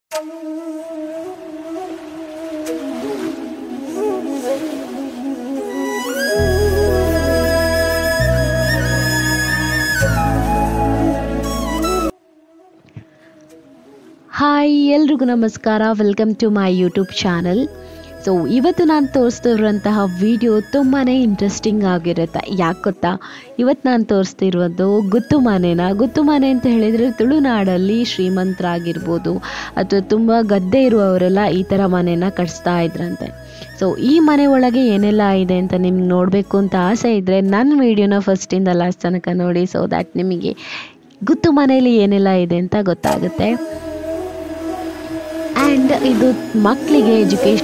Hi ಎಲ್ರಿಗೂ ನಮಸ್ಕಾರ welcome to my YouTube channel so ಇವತ್ತು ನಾನು ತೋರಿಸ್ತಿರುವಂತಹ ವಿಡಿಯೋ ತುಂಬಾ ಇಂಟ್ರೆಸ್ಟಿಂಗ್ ಆಗಿರುತ್ತೆ ಯಾಕೆ ಗೊತ್ತಾ ಇವತ್ತು ನಾನು ತೋರಿಸ್ತಿರೋದು ಗುತ್ತು ಮನೆನ ಗುತ್ತು ಮನೆ ಅಂತ ಹೇಳಿದರೆ ತುಳುನಾಡಲ್ಲಿ ಶ್ರೀಮಂತರಾಗಿರ್ಬೋದು ಅಥವಾ ತುಂಬ ಗದ್ದೆ ಇರುವವರೆಲ್ಲ ಈ ಥರ ಮನೆನ ಕಟ್ಸ್ತಾ ಇದ್ರಂತೆ ಸೊ ಈ ಮನೆ ಒಳಗೆ ಏನೆಲ್ಲ ಇದೆ ಅಂತ ನಿಮ್ಗೆ ನೋಡಬೇಕು ಅಂತ ಆಸೆ ಇದ್ದರೆ ನನ್ನ ವಿಡಿಯೋನ ಫಸ್ಟಿಂದ ಲಾಸ್ಟ್ ತನಕ ನೋಡಿ ಸೊ ದ್ಯಾಟ್ ನಿಮಗೆ ಗುತ್ತು ಮನೆಯಲ್ಲಿ ಏನೆಲ್ಲ ಇದೆ ಅಂತ ಗೊತ್ತಾಗುತ್ತೆ ಆ್ಯಂಡ್ ಇದು ಮಕ್ಕಳಿಗೆ ಎಜುಕೇಶನ್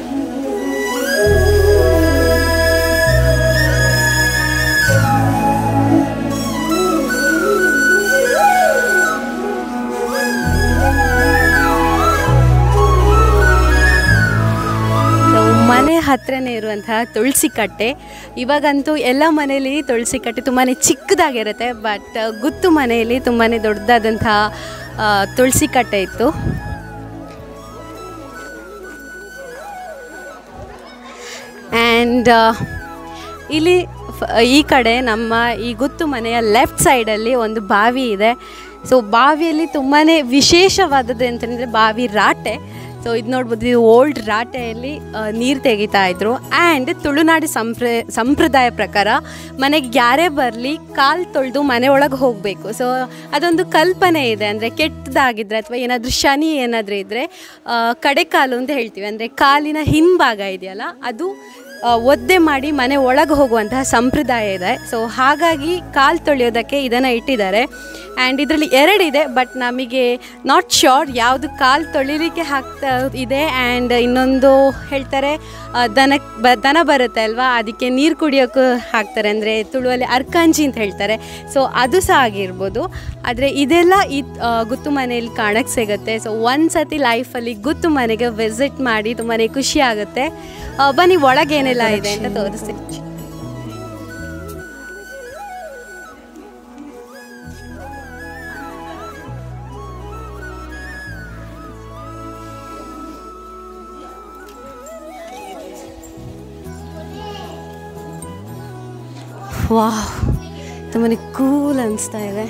ಸೊ ಮನೆ ಹತ್ರನೇ ಇರುವಂತಹ ತುಳಸಿ ಕಟ್ಟೆ ಇವಾಗಂತೂ ಎಲ್ಲ ಮನೆಯಲ್ಲಿ ತುಳಸಿ ಕಟ್ಟೆ ತುಂಬಾ ಚಿಕ್ಕದಾಗಿರುತ್ತೆ ಬಟ್ ಗುತ್ತು ಮನೆಯಲ್ಲಿ ತುಂಬಾ ದೊಡ್ಡದಾದಂತಹ ಆ, ತುಳಸಿ ಕಟ್ಟೆ ಇತ್ತು ಆ್ಯಂಡ್ ಇಲ್ಲಿ ಫ- ಈ ಕಡೆ ನಮ್ಮ ಈ ಗುತ್ತು ಮನೆಯ ಲೆಫ್ಟ್ ಸೈಡಲ್ಲಿ ಒಂದು ಬಾವಿ ಇದೆ ಸೊ ಬಾವಿಯಲ್ಲಿ ತುಂಬಾ ವಿಶೇಷವಾದದ್ದು ಅಂತಂದರೆ ಬಾವಿ ರಾಟೆ ಸೊ ಇದು ನೋಡ್ಬೋದು ಇದು ಓಲ್ಡ್ ರಾಟೆಯಲ್ಲಿ ನೀರು ತೆಗಿತಾ ಇದ್ರು ಆ್ಯಂಡ್ ತುಳುನಾಡಿ ಸಂಪ್ರ ಸಂಪ್ರದಾಯ ಪ್ರಕಾರ ಮನೆಗೆ ಯಾರೇ ಬರಲಿ ಕಾಲು ತೊಳೆದು ಮನೆ ಒಳಗೆ ಹೋಗಬೇಕು ಸೊ ಅದೊಂದು ಕಲ್ಪನೆ ಇದೆ ಅಂದರೆ ಕೆಟ್ಟದಾಗಿದ್ದರೆ ಅಥವಾ ಏನಾದರೂ ಶನಿ ಏನಾದರೂ ಇದ್ದರೆ ಕಡೆಕಾಲು ಅಂತ ಹೇಳ್ತೀವಿ ಅಂದರೆ ಕಾಲಿನ ಹಿಂಭಾಗ ಇದೆಯಲ್ಲ ಅದು ಆ, ಒದ್ದೆ ಮಾಡಿ ಮನೆ ಒಳಗೆ ಹೋಗುವಂತಹ ಸಂಪ್ರದಾಯ ಇದೆ ಸೊ ಹಾಗಾಗಿ ಕಾಲು ತೊಳೆಯೋದಕ್ಕೆ ಇದನ್ನು ಇಟ್ಟಿದ್ದಾರೆ ಆ್ಯಂಡ್ ಇದರಲ್ಲಿ ಎರಡಿದೆ ಬಟ್ ನಮಗೆ ನಾಟ್ ಶ್ಯೋರ್ ಯಾವುದು ಕಾಲು ತೊಳಿಲಿಕ್ಕೆ ಹಾಕ್ತಾ ಇದೆ ಆ್ಯಂಡ್ ಇನ್ನೊಂದು ಹೇಳ್ತಾರೆ ಆ, ದನಕ್ಕೆ ಬ ದನ ಬರುತ್ತೆ ಅಲ್ವಾ ಅದಕ್ಕೆ ನೀರು ಕುಡಿಯೋಕ್ಕೂ ಹಾಕ್ತಾರೆ ಅಂದರೆ ತುಳುವಲ್ಲಿ ಅರ್ಕಂಜಿ ಅಂತ ಹೇಳ್ತಾರೆ ಸೊ ಅದು ಸಹ ಆಗಿರ್ಬೋದು ಆದರೆ ಇದೆಲ್ಲ ಈ ಆ, ಗುತ್ತು ಮನೆಯಲ್ಲಿ ಕಾಣಕ್ಕೆ ಸಿಗುತ್ತೆ ಸೊ ಒಂದು ಸತಿ ಲೈಫಲ್ಲಿ ಗುತ್ತು ಮನೆಗೆ ವಿಸಿಟ್ ಮಾಡಿ ತುಂಬಾ ಖುಷಿ ಆಗುತ್ತೆ ಆ, ಬನ್ನಿ ಒಳಗೆ ಏನೆಲ್ಲ ಇದೆ ಅಂತ ತೋರಿಸ್ತೀನಿ ವಾಹ್ ತುಂಬಾ ಕೂಲ್ ಅನಿಸ್ತಾ ಇದೆ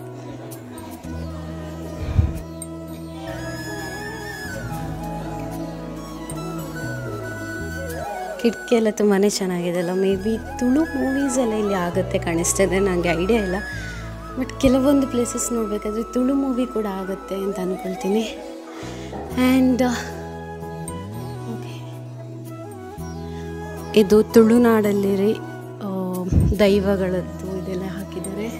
ಕಿಟಕಿ ಎಲ್ಲ ತುಂಬಾ ಚೆನ್ನಾಗಿದೆ ಅಲ್ಲ ಮೇ ಬಿ ತುಳು ಮೂವೀಸ್ ಎಲ್ಲ ಇಲ್ಲಿ ಆಗುತ್ತೆ ಕಾಣಿಸ್ತಿದೆ ನನಗೆ ಐಡಿಯಾ ಇಲ್ಲ ಬಟ್ ಕೆಲವೊಂದು ಪ್ಲೇಸಸ್ ನೋಡಬೇಕಾದ್ರೆ ತುಳು ಮೂವಿ ಕೂಡ ಆಗುತ್ತೆ ಅಂತ ಅಂದ್ಕೊಳ್ತೀನಿ ಆ್ಯಂಡ್ ಇದು ತುಳುನಾಡಲ್ಲಿರಿ ಆ, ದೈವಗಳದ್ದು ಇದೆಲ್ಲ ಹಾಕಿದ್ದಾರೆ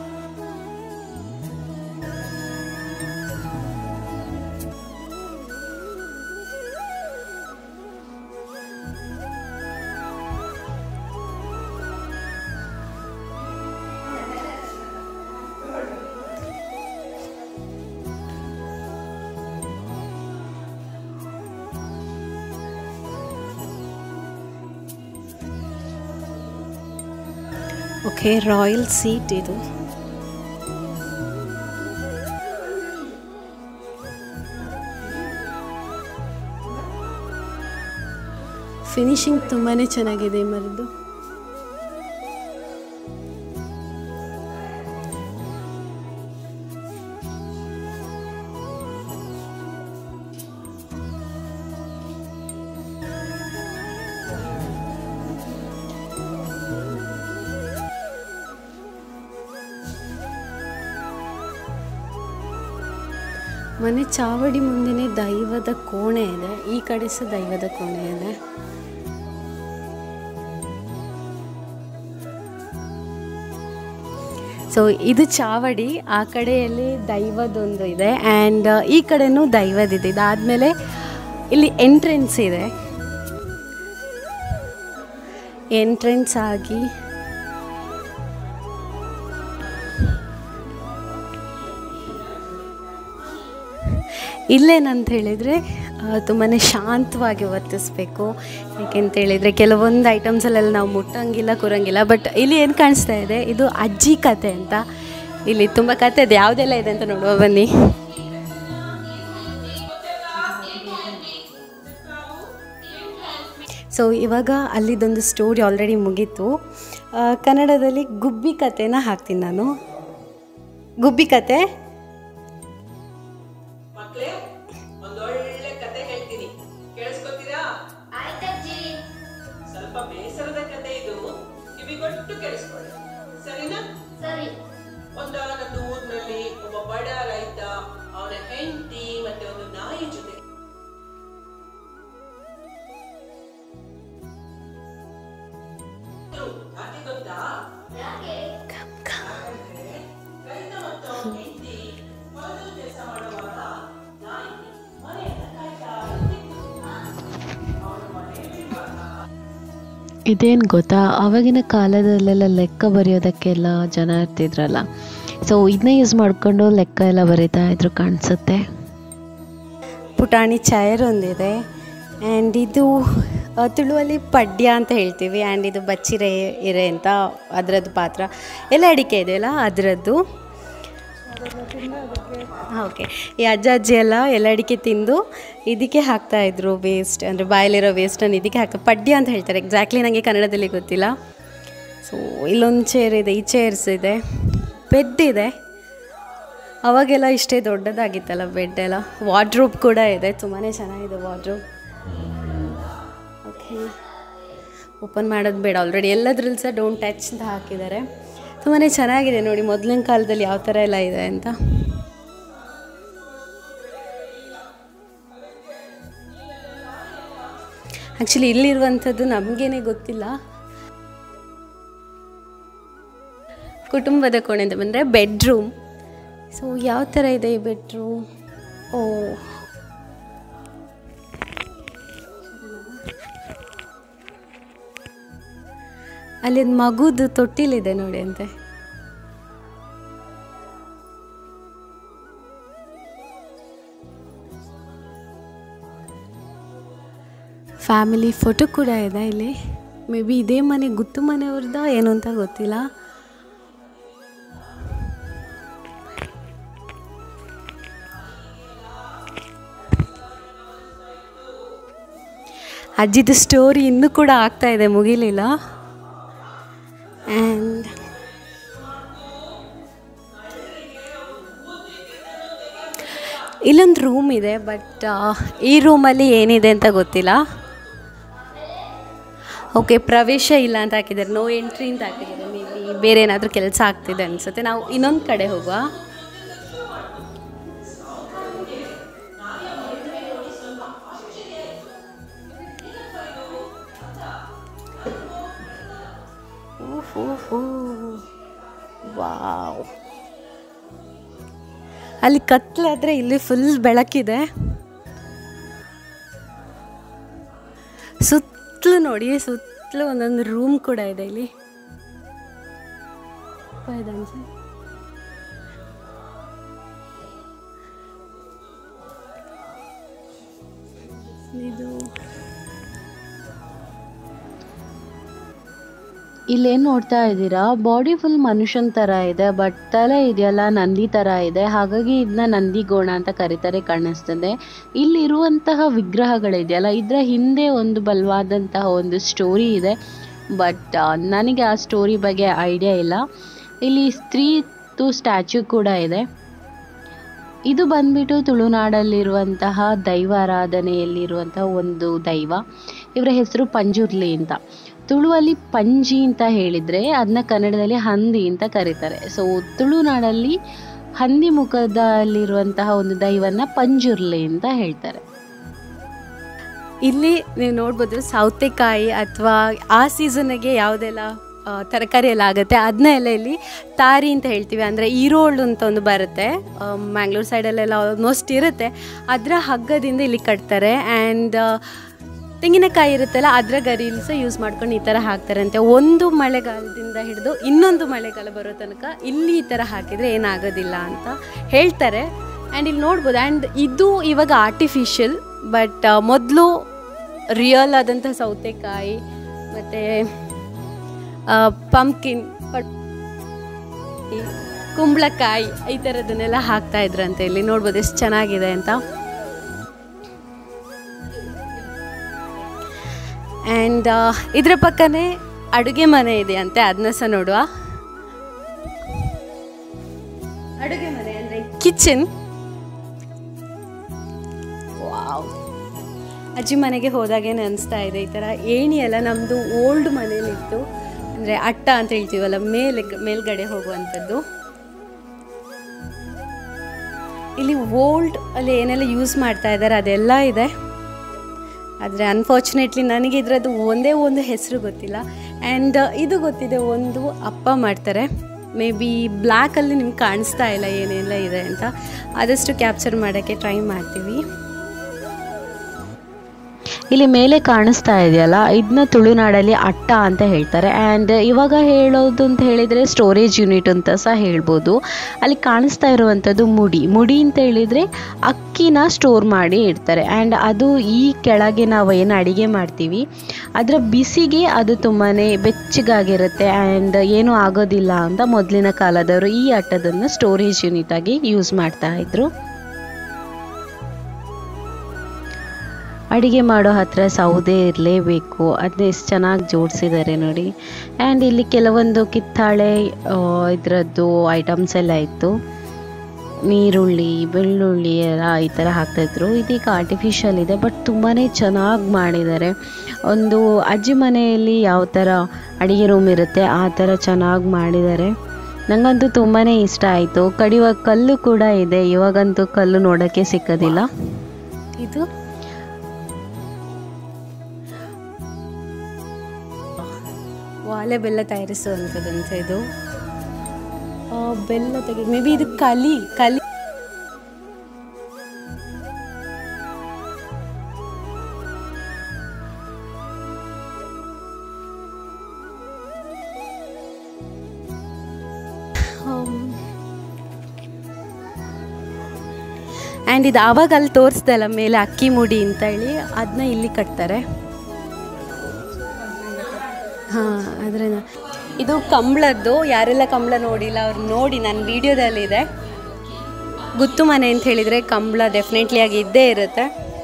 ಓಕೆ ರಾಯಲ್ ಸೀಟ್ ಇದು ಫಿನಿಶಿಂಗ್ ತುಂಬಾ ಚೆನ್ನಾಗಿದೆ ಈ ಮರದ್ದು ಮನೆ ಚಾವಡಿ ಮುಂದೆನೇ ದೈವದ ಕೋಣೆ ಇದೆ ಈ ಕಡೆ ಸಹ ದೈವದ ಕೋಣೆ ಇದೆ ಸೊ ಇದು ಚಾವಡಿ ಆ ಕಡೆಯಲ್ಲಿ ದೈವದೊಂದು ಇದೆ ಆ್ಯಂಡ್ ಈ ಕಡೆನೂ ದೈವದಿದೆ ಇದಾದಮೇಲೆ ಇಲ್ಲಿ ಎಂಟ್ರೆನ್ಸ್ ಇದೆ ಎಂಟ್ರೆನ್ಸ್ ಆಗಿ ಇಲ್ಲೇನಂತ ಹೇಳಿದರೆ ತುಂಬಾ ಶಾಂತವಾಗಿ ವರ್ತಿಸ್ಬೇಕು ಯಾಕೆಂತ ಹೇಳಿದರೆ ಕೆಲವೊಂದು ಐಟಮ್ಸಲ್ಲೆಲ್ಲ ನಾವು ಮುಟ್ಟಂಗಿಲ್ಲ ಕೂರಂಗಿಲ್ಲ ಬಟ್ ಇಲ್ಲಿ ಏನು ಕಾಣಿಸ್ತಾ ಇದೆ ಇದು ಅಜ್ಜಿ ಕತೆ ಅಂತ ಇಲ್ಲಿ ತುಂಬ ಕತೆ ಇದೆ ಯಾವುದೆಲ್ಲ ಇದೆ ಅಂತ ನೋಡುವ ಬನ್ನಿ ಸೊ ಇವಾಗ ಅಲ್ಲಿದೊಂದು ಸ್ಟೋರಿ ಆಲ್ರೆಡಿ ಮುಗೀತು ಆ, ಕನ್ನಡದಲ್ಲಿ ಗುಬ್ಬಿ ಕತೆನ ಹಾಕ್ತೀನಿ ನಾನು ಗುಬ್ಬಿ ಕತೆ ಮಕ್ಳೇ ಒಂದೊಳ್ಳೆ ಕತೆ ಹೇಳ್ತೀನಿ ಕೇಳಿಸ್ಕೊತೀರಾ ಸ್ವಲ್ಪ ಬೇಸರದ ಕತೆ ಇದು ಕಿವಿಗೊಟ್ಟು ಕೇಳಿಸ್ಕೊಳ್ಳಿ ಸರಿನಾ ಸರಿ ಒಂದಾನೊಂದು ಊರಿನಲ್ಲಿ ಒಬ್ಬ ಬಡ ರೈತ ಅವನ ಹೆಂಡತಿ ಮತ್ತೆ ಒಂದು ನಾಯಿ ಜೊತೆ ಇದ್ರು. ಯಾಕೆ ಗೊತ್ತಾ ಯಾಕೆ ರೈತ ಮತ್ತು ಅವನ ಹೆಂಡತಿ ಹೊಲದಲ್ಲಿ ಕೆಲಸ ಮಾಡುವಾಗ ನಾಯಿ ಮನೆಯನ್ನ ಕಾಯ್ತಾ ಇರ್ತಿತ್ತು. ಅವನು ಮನೆಯಲ್ಲಿರುವಾಗ ಇದೇನು ಗೊತ್ತಾ ಆವಾಗಿನ ಕಾಲದಲ್ಲೆಲ್ಲ ಲೆಕ್ಕ ಬರೆಯೋದಕ್ಕೆಲ್ಲ ಜನ ಇರ್ತಿದ್ರಲ್ಲ ಸೊ ಇದನ್ನ ಯೂಸ್ ಮಾಡಿಕೊಂಡು ಲೆಕ್ಕ ಎಲ್ಲ ಬರೀತಾ ಇದ್ರು ಕಾಣಿಸುತ್ತೆ ಪುಟಾಣಿ ಚೇರ್ ಒಂದಿದೆ ಆ್ಯಂಡ್ ಇದು ಆ, ತುಳುವಲ್ಲಿ ಪಡ್ಯ ಅಂತ ಹೇಳ್ತೀವಿ ಆ್ಯಂಡ್ ಇದು ಬಚ್ಚಿರೆ ಇರೆ ಅಂತ ಅದರದ್ದು ಪಾತ್ರ ಎಲ್ಲ ಅಡಿಕೆ ಇದೆಯಲ್ಲ ಅದರದ್ದು ಓಕೆ ಈ ಅಜ್ಜ ಅಜ್ಜಿ ಎಲ್ಲ ಎಲ್ಲ ಅಡಿಕೆ ತಿಂದು ಇದಕ್ಕೆ ಹಾಕ್ತಾಯಿದ್ರು ವೇಸ್ಟ್ ಅಂದರೆ ಬಾಯಲ್ಲಿರೋ ವೇಸ್ಟನ್ನು ಇದಕ್ಕೆ ಹಾಕ್ತಾ ಪಡ್ಯ ಅಂತ ಹೇಳ್ತಾರೆ ಎಕ್ಸಾಕ್ಟ್ಲಿ ನನಗೆ ಕನ್ನಡದಲ್ಲಿ ಗೊತ್ತಿಲ್ಲ ಸೊ ಇಲ್ಲೊಂದು ಚೇರ್ ಇದೆ ಈ ಚೇರ್ಸ್ ಇದೆ ಬೆಡ್ ಇದೆ ಅವಾಗೆಲ್ಲ ಇಷ್ಟೇ ದೊಡ್ಡದಾಗಿತ್ತಲ್ಲ ಬೆಡ್ ಎಲ್ಲ ವಾರ್ಡ್ರೋಬ್ ಕೂಡ ಇದೆ ತುಂಬಾ ಚೆನ್ನಾಗಿದೆ ವಾರ್ಡ್ರೋಬ್ ಓಕೆ ಓಪನ್ ಮಾಡೋದು ಬೇಡ ಆಲ್ರೆಡಿ ಎಲ್ಲದ್ರಲ್ಲಿ ಸಹ ಡೋಂಟ್ ಟಚ್ ಅಂತ ಹಾಕಿದ್ದಾರೆ ತುಂಬಾ ಚೆನ್ನಾಗಿದೆ ನೋಡಿ ಮೊದಲಿನ ಕಾಲದಲ್ಲಿ ಯಾವ ಥರ ಎಲ್ಲ ಇದೆ ಅಂತ ಆ್ಯಕ್ಚುಲಿ ಇಲ್ಲಿರುವಂಥದ್ದು ನಮಗೇನೆ ಗೊತ್ತಿಲ್ಲ ಕುಟುಂಬದ ಕೋಣೆ ಅಂತ ಬಂದರೆ ಬೆಡ್ರೂಮ್ ಸೊ ಯಾವ ಥರ ಇದೆ ಈ ಬೆಡ್ರೂಮ್ ಓ ಅಲ್ಲಿ ಒಂದು ಮಗುದು ತೊಟ್ಟಿಲಿದೆ ನೋಡಿ ಅಂತೆ ಫ್ಯಾಮಿಲಿ ಫೋಟೋ ಕೂಡ ಇದೆ ಇಲ್ಲಿ ಮೇ ಬಿ ಇದೇ ಮನೆ ಗುತ್ತು ಮನೆಯವ್ರದ್ದು ಏನು ಅಂತ ಗೊತ್ತಿಲ್ಲ ಅಜ್ಜಿದು ಸ್ಟೋರಿ ಇನ್ನೂ ಕೂಡ ಆಗ್ತಾ ಇದೆ ಮುಗಿಲಿಲ್ಲ ಆ್ಯಂಡ್ ಇಲ್ಲೊಂದು ರೂಮ್ ಇದೆ ಬಟ್ ಈ ರೂಮಲ್ಲಿ ಏನಿದೆ ಅಂತ ಗೊತ್ತಿಲ್ಲ ಓಕೆ ಪ್ರವೇಶ ಇಲ್ಲ ಅಂತ ಹಾಕಿದ್ದಾರೆ ನೋ ಎಂಟ್ರಿ ಅಂತ ಹಾಕಿದ್ದಾರೆ ಮೇ ಬಿ ಬೇರೆ ಏನಾದರೂ ಕೆಲಸ ಆಗ್ತಿದೆ ಅನಿಸುತ್ತೆ ನಾವು ಇನ್ನೊಂದು ಕಡೆ ಹೋಗುವ ವಾವ್ ಅಲ್ಲಿ ಕತ್ಲಾದ್ರೆ ಇಲ್ಲಿ ಫುಲ್ ಬೆಳಕಿದೆ ಸುತ್ತಲೂ ನೋಡಿ ಸುತ್ತಲೂ ಒಂದೊಂದು ರೂಮ್ ಕೂಡ ಇದೆ ಇಲ್ಲಿ ಅಪ್ಪ ಇದೆ ಅನ್ಸುತ್ತೆ. ಇದು ಇಲ್ಲೇನು ನೋಡ್ತಾ ಇದ್ದೀರಾ ಬಾಡಿ ಫುಲ್ ಮನುಷ್ಯನ ಥರ ಇದೆ ಬಟ್ ತಲೆ ಇದೆಯಲ್ಲ ನಂದಿ ಥರ ಇದೆ ಹಾಗಾಗಿ ಇದನ್ನ ನಂದಿ ಗೋಣ ಅಂತ ಕರೀತಾರೆ ಕಾಣಿಸ್ತದೆ ಇಲ್ಲಿರುವಂತಹ ವಿಗ್ರಹಗಳಿದೆಯಲ್ಲ ಇದರ ಹಿಂದೆ ಒಂದು ಬಲವಾದಂತಹ ಒಂದು ಸ್ಟೋರಿ ಇದೆ ಬಟ್ ನನಗೆ ಆ ಸ್ಟೋರಿ ಬಗ್ಗೆ ಐಡಿಯಾ ಇಲ್ಲ ಇಲ್ಲಿ ಸ್ತ್ರೀತು ಸ್ಟ್ಯಾಚ್ಯೂ ಕೂಡ ಇದೆ ಇದು ಬಂದ್ಬಿಟ್ಟು ತುಳುನಾಡಲ್ಲಿರುವಂತಹ ದೈವಾರಾಧನೆಯಲ್ಲಿರುವಂತಹ ಒಂದು ದೈವ ಇವರ ಹೆಸರು ಪಂಜುರ್ಲಿ ಅಂತ ತುಳುವಲ್ಲಿ ಪಂಜಿ ಅಂತ ಹೇಳಿದರೆ ಅದನ್ನ ಕನ್ನಡದಲ್ಲಿ ಹಂದಿ ಅಂತ ಕರೀತಾರೆ ಸೊ ತುಳುನಾಡಲ್ಲಿ ಹಂದಿ ಮುಖದಲ್ಲಿರುವಂತಹ ಒಂದು ದೈವನ ಪಂಜುರ್ಲಿ ಅಂತ ಹೇಳ್ತಾರೆ ಇಲ್ಲಿ ನೀವು ನೋಡ್ಬೋದು ಸೌತೆಕಾಯಿ ಅಥವಾ ಆ ಸೀಸನ್ಗೆ ಯಾವುದೆಲ್ಲ ಆ, ತರಕಾರಿ ಎಲ್ಲ ಆಗುತ್ತೆ ಅದನ್ನ ಎಲ್ಲ ಇಲ್ಲಿ ತಾರಿ ಅಂತ ಹೇಳ್ತೀವಿ ಅಂದರೆ ಈರೋಳು ಅಂತ ಒಂದು ಬರುತ್ತೆ ಮ್ಯಾಂಗ್ಳೂರ್ ಸೈಡಲ್ಲೆಲ್ಲ ಆಲ್ಮೋಸ್ಟ್ ಇರುತ್ತೆ ಅದರ ಹಗ್ಗದಿಂದ ಇಲ್ಲಿ ಕಟ್ತಾರೆ ಆ್ಯಂಡ್ ತೆಂಗಿನಕಾಯಿ ಇರುತ್ತಲ್ಲ ಅದರ ಗರಿಲಿ ಸಹ ಯೂಸ್ ಮಾಡ್ಕೊಂಡು ಈ ಥರ ಹಾಕ್ತಾರಂತೆ ಒಂದು ಮಳೆಗಾಲದಿಂದ ಹಿಡಿದು ಇನ್ನೊಂದು ಮಳೆಗಾಲ ಬರೋ ತನಕ ಇಲ್ಲಿ ಈ ಥರ ಹಾಕಿದರೆ ಏನಾಗೋದಿಲ್ಲ ಅಂತ ಹೇಳ್ತಾರೆ ಆ್ಯಂಡ್ ಇಲ್ಲಿ ನೋಡ್ಬೋದು ಆ್ಯಂಡ್ ಇದು ಇವಾಗ ಆರ್ಟಿಫಿಷಿಯಲ್ ಬಟ್ ಮೊದಲು ರಿಯಲ್ ಆದಂಥ ಸೌತೆಕಾಯಿ ಮತ್ತು ಪಂಪ್ಕಿನ್ ಕುಂಬಳಕಾಯಿ ಈ ಥರದನ್ನೆಲ್ಲ ಹಾಕ್ತಾ ಇದ್ರಂತೆ ಇಲ್ಲಿ ನೋಡ್ಬೋದು ಎಷ್ಟು ಚೆನ್ನಾಗಿದೆ ಅಂತ ಆ್ಯಂಡ್ ಇದರ ಪಕ್ಕನೇ ಅಡುಗೆ ಮನೆ ಇದೆ ಅಂತೆ ಅದನ್ನ ಸಹ ನೋಡುವ ಅಡುಗೆ ಮನೆ ಅಂದರೆ ಕಿಚನ್ ವಾವ್ ಅಜ್ಜಿ ಮನೆಗೆ ಹೋದಾಗೇನೆ ಅನಿಸ್ತಾ ಇದೆ ಈ ಥರ ಏಣಿ ಎಲ್ಲ ನಮ್ಮದು ಓಲ್ಡ್ ಮನೇಲಿತ್ತು ಅಂದರೆ ಅಟ್ಟ ಅಂತ ಹೇಳ್ತೀವಲ್ಲ ಮೇಲೆ ಮೇಲ್ಗಡೆ ಹೋಗುವಂಥದ್ದು ಇಲ್ಲಿ ಓಲ್ಡ್ ಅಲ್ಲಿ ಏನೆಲ್ಲ ಯೂಸ್ ಮಾಡ್ತಾ ಇದ್ದಾರೆ ಅದೆಲ್ಲ ಇದೆ ಆದರೆ ಅನ್ಫಾರ್ಚುನೇಟ್ಲಿ ನನಗೆ ಇದರದ್ದು ಒಂದೇ ಒಂದು ಹೆಸರು ಗೊತ್ತಿಲ್ಲ ಆ್ಯಂಡ್ ಇದು ಗೊತ್ತಿದೆ ಒಂದು ಅಪ್ಪ ಮಾಡ್ತಾರೆ ಮೇ ಬಿ ಬ್ಲ್ಯಾಕಲ್ಲಿ ನಿಮ್ಗೆ ಕಾಣಿಸ್ತಾ ಇಲ್ಲ ಏನೆಲ್ಲ ಇದೆ ಅಂತ ಆದಷ್ಟು ಕ್ಯಾಪ್ಚರ್ ಮಾಡೋಕ್ಕೆ ಟ್ರೈ ಮಾಡ್ತೀವಿ ಇಲ್ಲಿ ಮೇಲೆ ಕಾಣಿಸ್ತಾ ಇದೆಯಲ್ಲ ಇದನ್ನ ತುಳುನಾಡಲ್ಲಿ ಅಟ್ಟ ಅಂತ ಹೇಳ್ತಾರೆ ಆ್ಯಂಡ್ ಇವಾಗ ಹೇಳೋದು ಅಂತ ಹೇಳಿದರೆ ಸ್ಟೋರೇಜ್ ಯೂನಿಟ್ ಅಂತ ಸಹ ಹೇಳ್ಬೋದು ಅಲ್ಲಿ ಕಾಣಿಸ್ತಾ ಇರುವಂಥದ್ದು ಮುಡಿ ಮುಡಿ ಅಂತ ಹೇಳಿದರೆ ಅಕ್ಕಿನ ಸ್ಟೋರ್ ಮಾಡಿ ಇಡ್ತಾರೆ ಆ್ಯಂಡ್ ಅದು ಈ ಕೆಳಗೆ ನಾವು ಏನು ಅಡಿಗೆ ಮಾಡ್ತೀವಿ ಅದರ ಬಿಸಿಗೆ ಅದು ತುಂಬಾ ಬೆಚ್ಚಗಾಗಿರುತ್ತೆ ಆ್ಯಂಡ್ ಏನೂ ಆಗೋದಿಲ್ಲ ಅಂತ ಮೊದಲಿನ ಕಾಲದವರು ಈ ಅಟ್ಟದನ್ನು ಸ್ಟೋರೇಜ್ ಯೂನಿಟ್ ಆಗಿ ಯೂಸ್ ಮಾಡ್ತಾ ಇದ್ರು ಅಡಿಗೆ ಮಾಡೋ ಹತ್ರ ಸೌದೆ ಇರಲೇಬೇಕು ಅದನ್ನ ಎಷ್ಟು ಚೆನ್ನಾಗಿ ಜೋಡಿಸಿದ್ದಾರೆ ನೋಡಿ ಆ್ಯಂಡ್ ಇಲ್ಲಿ ಕೆಲವೊಂದು ಕಿತ್ತಾಳೆ ಇದರದ್ದು ಐಟಮ್ಸ್ ಎಲ್ಲ ಇತ್ತು ನೀರುಳ್ಳಿ ಬೆಳ್ಳುಳ್ಳಿ ಎಲ್ಲ ಈ ಥರ ಹಾಕ್ತಾಯಿದ್ರು ಇದೀಗ ಆರ್ಟಿಫಿಷಿಯಲ್ ಇದೆ ಬಟ್ ತುಂಬಾ ಚೆನ್ನಾಗಿ ಮಾಡಿದ್ದಾರೆ ಒಂದು ಅಜ್ಜಿ ಮನೆಯಲ್ಲಿ ಯಾವ ಥರ ಅಡುಗೆ ರೂಮ್ ಇರುತ್ತೆ ಆ ಥರ ಚೆನ್ನಾಗಿ ಮಾಡಿದ್ದಾರೆ ನನಗಂತೂ ತುಂಬಾ ಇಷ್ಟ ಆಯಿತು ಕಡಿಯುವ ಕಲ್ಲು ಕೂಡ ಇದೆ ಇವಾಗಂತೂ ಕಲ್ಲು ನೋಡೋಕ್ಕೆ ಸಿಕ್ಕೋದಿಲ್ಲ ಇದು ವಾಲೆ ಬೆಲ್ಲ ತಯಾರಿಸುವಂಥದ್ದಂತ ಇದು ಆ, ಬೆಲ್ಲ ತೆಗೆ ಮೇ ಬಿ ಇದು ಕಲಿ ಕಲಿ ಆ್ಯಂಡ್ ಇದು ಆವಾಗ ಅಲ್ಲಿ ತೋರಿಸ್ದಲ್ಲ ಮೇಲೆ ಅಕ್ಕಿ ಮುಡಿ ಅಂತ ಹೇಳಿ ಅದನ್ನ ಇಲ್ಲಿ ಕಟ್ತಾರೆ ಹಾಂ ಆದರೆ ಇದು ಕಂಬಳದ್ದು ಯಾರೆಲ್ಲ ಕಂಬಳ ನೋಡಿಲ್ಲ ಅವ್ರು ನೋಡಿ ನನ್ನ ವಿಡಿಯೋದಲ್ಲಿದೆ ಗುತ್ತು ಮನೆ ಅಂತ ಹೇಳಿದರೆ ಕಂಬಳ ಡೆಫಿನೆಟ್ಲಿ ಆಗಿ ಇದ್ದೇ ಇರುತ್ತೆ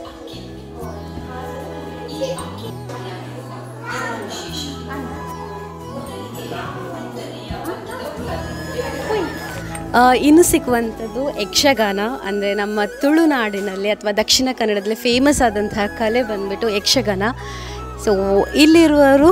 ಆ, ಇನ್ನು ಸಿಕ್ಕುವಂಥದ್ದು ಯಕ್ಷಗಾನ ಅಂದರೆ ನಮ್ಮ ತುಳುನಾಡಿನಲ್ಲಿ ಅಥವಾ ದಕ್ಷಿಣ ಕನ್ನಡದಲ್ಲಿ ಫೇಮಸ್ ಆದಂತಹ ಕಲೆ ಬಂದ್ಬಿಟ್ಟು ಯಕ್ಷಗಾನ ಸೊ ಇಲ್ಲಿರುವವರು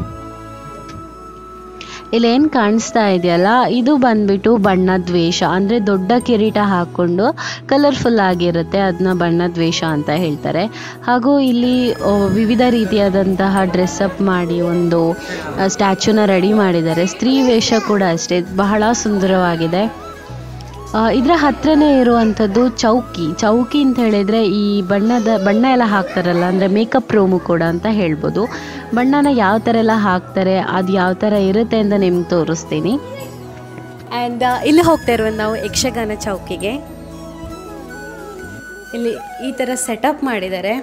ಇಲ್ಲೇನು ಕಾಣಿಸ್ತಾ ಇದೆಯಲ್ಲ ಇದು ಬಂದ್ಬಿಟ್ಟು ಬಣ್ಣದ ವೇಷ ಅಂದರೆ ದೊಡ್ಡ ಕಿರೀಟ ಹಾಕ್ಕೊಂಡು ಕಲರ್ಫುಲ್ ಆಗಿರುತ್ತೆ ಅದನ್ನ ಬಣ್ಣದ ವೇಷ ಅಂತ ಹೇಳ್ತಾರೆ ಹಾಗೂ ಇಲ್ಲಿ ಆ, ವಿವಿಧ ರೀತಿಯಾದಂತಹ ಡ್ರೆಸ್ಅಪ್ ಮಾಡಿ ಒಂದು ಸ್ಟ್ಯಾಚ್ಯೂನ ರೆಡಿ ಮಾಡಿದ್ದಾರೆ ಸ್ತ್ರೀ ವೇಷ ಕೂಡ ಅಷ್ಟೇ ಬಹಳ ಸುಂದರವಾಗಿದೆ ಆ, ಇದರ ಹತ್ರನೇ ಇರುವಂಥದ್ದು ಚೌಕಿ ಚೌಕಿ ಅಂತ ಹೇಳಿದರೆ ಈ ಬಣ್ಣದ ಬಣ್ಣ ಎಲ್ಲ ಹಾಕ್ತಾರಲ್ಲ ಅಂದರೆ ಮೇಕಪ್ ರೂಮು ಕೂಡ ಅಂತ ಹೇಳ್ಬೋದು ಬಣ್ಣನ ಯಾವ ಥರ ಎಲ್ಲ ಹಾಕ್ತಾರೆ ಅದು ಯಾವ ಥರ ಇರುತ್ತೆ ಅಂತ ನಿಮ್ಗೆ ತೋರಿಸ್ತೀನಿ ಆ್ಯಂಡ್ ಇಲ್ಲಿ ಹೋಗ್ತಾ ಇರುವುದು ನಾವು ಯಕ್ಷಗಾನ ಚೌಕಿಗೆ ಇಲ್ಲಿ ಈ ಥರ ಸೆಟಪ್ ಮಾಡಿದ್ದಾರೆ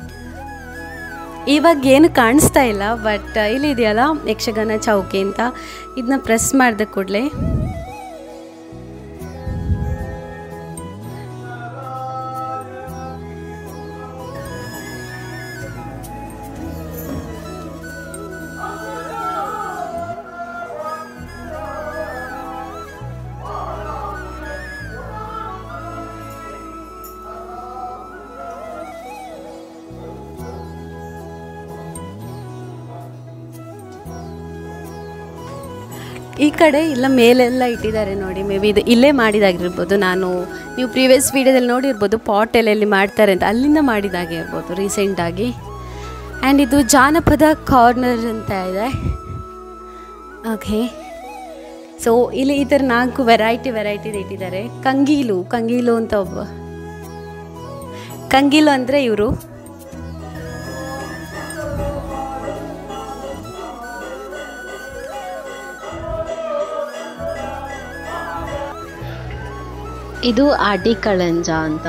ಇವಾಗ ಏನು ಕಾಣಿಸ್ತಾ ಇಲ್ಲ ಬಟ್ ಇಲ್ಲಿ ಇದೆಯಲ್ಲ ಯಕ್ಷಗಾನ ಚೌಕಿ ಅಂತ ಇದನ್ನ ಪ್ರೆಸ್ ಮಾಡಿದ ಕೂಡಲೇ ಈ ಕಡೆ ಇಲ್ಲ ಮೇಲೆಲ್ಲ ಇಟ್ಟಿದ್ದಾರೆ ನೋಡಿ ಮೇ ಬಿ ಇದು ಇಲ್ಲೇ ಮಾಡಿದಾಗಿರ್ಬೋದು ನಾನು ನೀವು ಪ್ರೀವಿಯಸ್ ವೀಡಿಯೋದಲ್ಲಿ ನೋಡಿರ್ಬೋದು ಪಾಟ್ ಎಲ್ಲ ಎಲ್ಲಿ ಮಾಡ್ತಾರೆ ಅಂತ ಅಲ್ಲಿಂದ ಮಾಡಿದಾಗಿರ್ಬೋದು ರೀಸೆಂಟಾಗಿ ಆ್ಯಂಡ್ ಇದು ಜಾನಪದ ಕಾರ್ನರ್ ಅಂತ ಇದೆ ಓಕೆ ಸೊ ಇಲ್ಲಿ ಈ ಥರ ನಾಲ್ಕು ವೆರೈಟಿ ವೆರೈಟಿದು ಇಟ್ಟಿದ್ದಾರೆ ಕಂಗೀಲು ಕಂಗೀಲು ಅಂತ ಒಬ್ಬ ಕಂಗೀಲು ಅಂದರೆ ಇವರು ಇದು ಆಟಿ ಕಳಂಜ ಅಂತ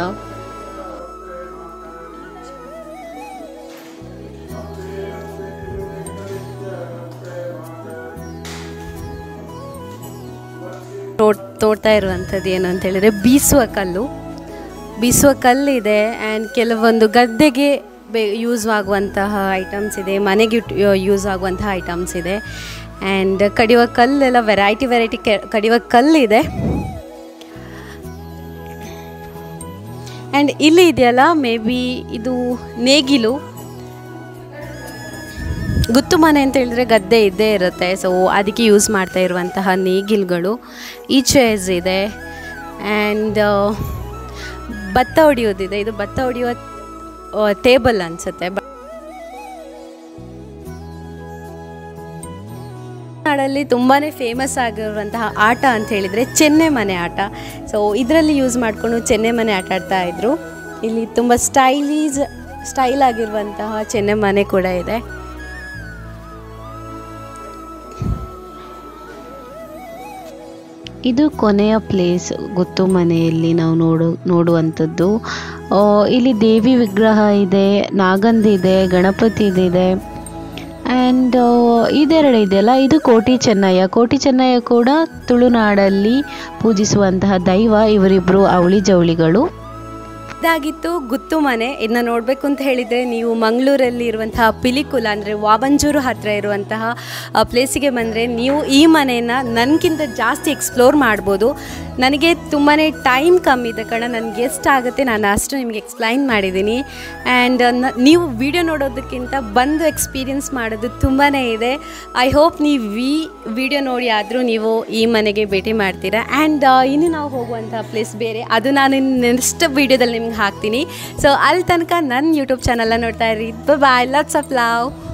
ನೋಡ್ ತೋಡ್ತಾ ಇರುವಂಥದ್ದು ಏನು ಅಂತ ಹೇಳಿದರೆ ಬೀಸುವ ಕಲ್ಲು ಬೀಸುವ ಕಲ್ಲಿದೆ ಆ್ಯಂಡ್ ಕೆಲವೊಂದು ಗದ್ದೆಗೆ ಬೇ ಯೂಸ್ ಆಗುವಂತಹ ಐಟಮ್ಸ್ ಇದೆ ಮನೆಗೆ ಯೂಸ್ ಆಗುವಂತಹ ಐಟಮ್ಸ್ ಇದೆ ಆ್ಯಂಡ್ ಕಡಿಯುವ ಕಲ್ಲೆಲ್ಲ ವೆರೈಟಿ ವೆರೈಟಿ ಕಡಿಯುವ ಕಲ್ಲಿದೆ ಆ್ಯಂಡ್ ಇಲ್ಲಿ ಇದೆಯಲ್ಲ ಮೇ ಬಿ ಇದು ನೇಗಿಲು ಗುತ್ತು ಮನೆ ಅಂತ ಹೇಳಿದ್ರೆ ಗದ್ದೆ ಇದ್ದೇ ಇರುತ್ತೆ ಸೊ ಅದಕ್ಕೆ ಯೂಸ್ ಮಾಡ್ತಾ ಇರುವಂತಹ ನೇಗಿಲುಗಳು ಈಚೆಸ್ ಇದೆ ಆ್ಯಂಡ್ ಭತ್ತ ಹೊಡೆಯೋದಿದೆ ಇದು ಭತ್ತ ಹೊಡೆಯುವ ಟೇಬಲ್ ಅನಿಸುತ್ತೆ ನಾಡಲ್ಲಿ ತುಂಬಾ ಫೇಮಸ್ ಆಗಿರುವಂತಹ ಆಟ ಅಂತ ಹೇಳಿದರೆ ಚೆನ್ನೆ ಮನೆ ಆಟ ಸೊ ಇದರಲ್ಲಿ ಯೂಸ್ ಮಾಡಿಕೊಂಡು ಚೆನ್ನೆ ಮನೆ ಆಟ ಆಡ್ತಾ ಇದ್ರು ಇಲ್ಲಿ ತುಂಬ ಸ್ಟೈಲೀಸ್ ಸ್ಟೈಲ್ ಆಗಿರುವಂತಹ ಚೆನ್ನೆ ಮನೆ ಕೂಡ ಇದೆ ಇದು ಕೊನೆಯ ಪ್ಲೇಸ್ ಗೊತ್ತು ಮನೆಯಲ್ಲಿ ನಾವು ನೋಡು ನೋಡುವಂಥದ್ದು ಆ, ಇಲ್ಲಿ ದೇವಿ ವಿಗ್ರಹ ಇದೆ ನಾಗಂದಿ ಇದೆ ಗಣಪತಿ ಇದೆ ಆ್ಯಂಡ್ ಇದೆರಡು ಇದೆಯಲ್ಲ ಇದು ಕೋಟಿ ಚೆನ್ನಯ್ಯ ಕೋಟಿ ಚೆನ್ನಯ್ಯ ಕೂಡ ತುಳುನಾಡಲ್ಲಿ ಪೂಜಿಸುವಂತಹ ದೈವ ಇವರಿಬ್ಬರು ಅವಳಿ ಜವಳಿಗಳು ಇದಾಗಿತ್ತು ಗುತ್ತು ಮನೆ ಇದನ್ನ ನೋಡಬೇಕು ಅಂತ ಹೇಳಿದರೆ ನೀವು ಮಂಗಳೂರಲ್ಲಿ ಇರುವಂತಹ ಪಿಲಿಕುಲ ಅಂದರೆ ವಾವಂಜೂರು ಹತ್ತಿರ ಇರುವಂತಹ ಪ್ಲೇಸಿಗೆ ಬಂದರೆ ನೀವು ಈ ಮನೆಯನ್ನು ನನಗಿಂತ ಜಾಸ್ತಿ ಎಕ್ಸ್ಪ್ಲೋರ್ ಮಾಡ್ಬೋದು ನನಗೆ ತುಂಬಾ ಟೈಮ್ ಕಮ್ಮಿ ಇದೆ ಕಾರಣ ನನಗೆ ಎಷ್ಟಾಗುತ್ತೆ ನಾನು ಅಷ್ಟು ನಿಮಗೆ ಎಕ್ಸ್ಪ್ಲೈನ್ ಮಾಡಿದ್ದೀನಿ ಆ್ಯಂಡ್ ನೀವು ವಿಡಿಯೋ ನೋಡೋದಕ್ಕಿಂತ ಬಂದು ಎಕ್ಸ್ಪೀರಿಯನ್ಸ್ ಮಾಡೋದು ತುಂಬಾ ಇದೆ ಐ ಹೋಪ್ ನೀವು ಈ ವಿಡಿಯೋ ನೋಡಿ ಆದರೂ ನೀವು ಈ ಮನೆಗೆ ಭೇಟಿ ಮಾಡ್ತೀರಾ ಆ್ಯಂಡ್ ಇನ್ನು ನಾವು ಹೋಗುವಂಥ ಪ್ಲೇಸ್ ಬೇರೆ ಅದು ನಾನು ನೆಕ್ಸ್ಟ್ ವೀಡಿಯೋದಲ್ಲಿ ನಿಮ್ಗೆ ಹಾಕ್ತೀನಿ ಸೊ ಅಲ್ಲಿ ತನಕ ನನ್ನ ಯೂಟ್ಯೂಬ್ ಚಾನಲ್ನ ನೋಡ್ತಾ ಇರಿ ಬಾಯ್ ಲಟ್ಸ್ ಆಫ್ ಲವ್